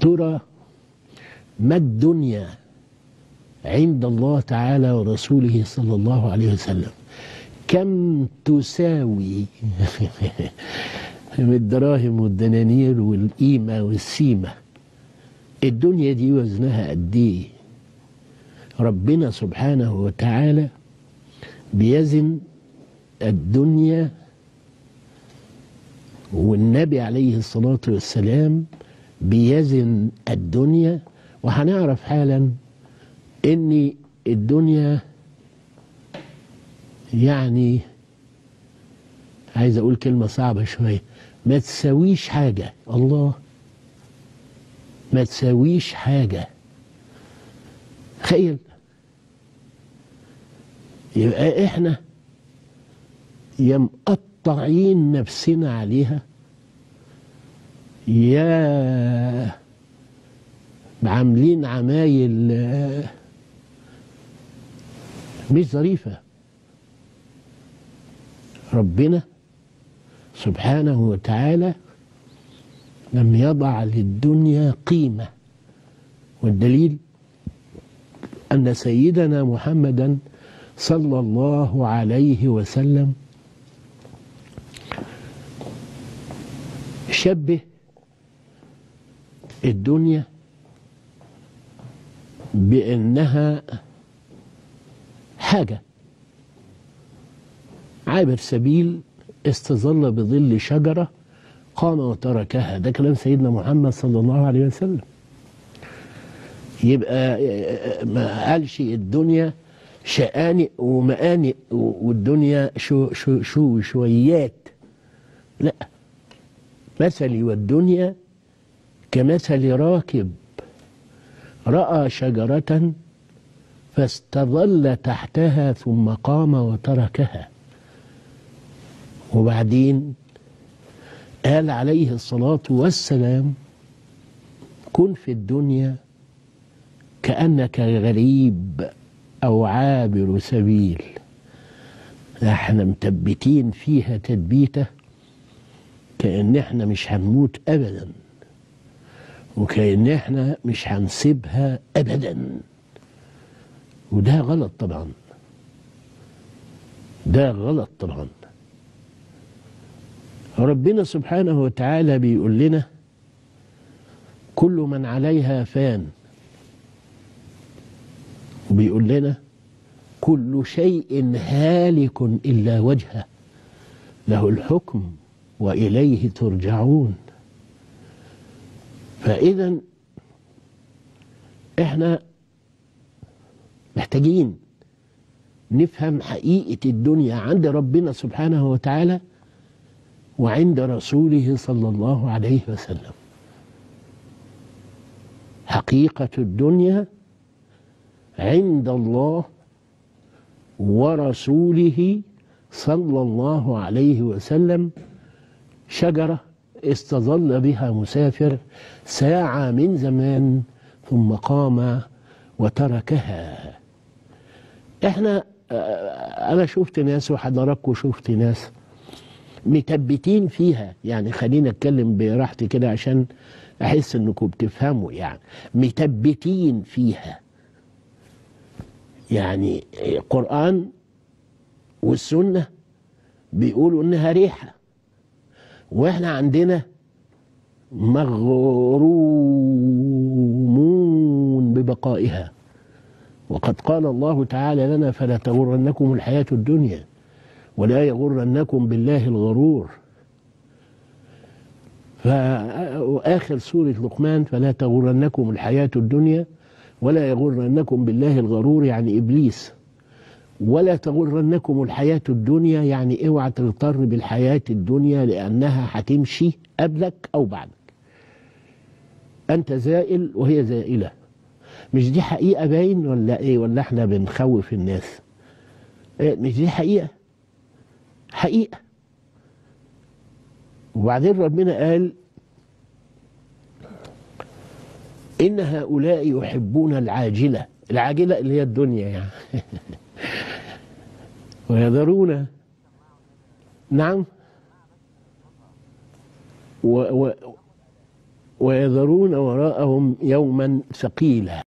ترى ما الدنيا عند الله تعالى ورسوله صلى الله عليه وسلم كم تساوي بالدراهم والدنانير والقيمة والسيمة الدنيا دي وزنها قد ايه ربنا سبحانه وتعالى بيزن الدنيا والنبي عليه الصلاة والسلام بيزن الدنيا وهنعرف حالا ان الدنيا يعني عايز اقول كلمة صعبة شوية ما تساويش حاجة الله ما تساويش حاجة تخيل يبقى احنا يا مقطعين نفسنا عليها يا عاملين عمايل مش ظريفة ربنا سبحانه وتعالى لم يضع للدنيا قيمة والدليل أن سيدنا محمدا صلى الله عليه وسلم شبه الدنيا بأنها حاجة عابر سبيل استظل بظل شجرة قام وتركها ده كلام سيدنا محمد صلى الله عليه وسلم يبقى ما قالش الدنيا شقانق ومقانق والدنيا شو شو شو شويات لا مثلي والدنيا كمثل راكب راى شجره فاستظل تحتها ثم قام وتركها وبعدين قال عليه الصلاه والسلام كن في الدنيا كانك غريب او عابر سبيل احنا مثبتين فيها تثبيته كأن احنا مش هنموت أبدا وكأن احنا مش هنسيبها أبدا وده غلط طبعا ده غلط طبعا ربنا سبحانه وتعالى بيقول لنا كل من عليها فان وبيقول لنا كل شيء هالك إلا وجهه له الحكم واليه ترجعون فاذا احنا محتاجين نفهم حقيقه الدنيا عند ربنا سبحانه وتعالى وعند رسوله صلى الله عليه وسلم حقيقه الدنيا عند الله ورسوله صلى الله عليه وسلم شجرة استظل بها مسافر ساعة من زمان ثم قام وتركها احنا انا شفت ناس وحضراتكم شفت ناس مثبتين فيها يعني خلينا اتكلم براحتي كده عشان احس انكم بتفهموا يعني مثبتين فيها يعني القرآن والسنة بيقولوا انها ريحه واحنا عندنا مغرومون ببقائها وقد قال الله تعالى لنا فلا تغرنكم الحياة الدنيا ولا يغرنكم بالله الغرور فآخر سورة لقمان فلا تغرنكم الحياة الدنيا ولا يغرنكم بالله الغرور يعني إبليس ولا تغرنكم الحياة الدنيا يعني اوعى تغتر بالحياة الدنيا لأنها هتمشي قبلك أو بعدك أنت زائل وهي زائلة مش دي حقيقة باين ولا إيه ولا إحنا بنخوف الناس إيه مش دي حقيقة حقيقة وبعدين ربنا قال إن هؤلاء يحبون العاجلة العاجلة اللي هي الدنيا يعني ويذرون نعم و و ويذرون وراءهم يوما ثقيلا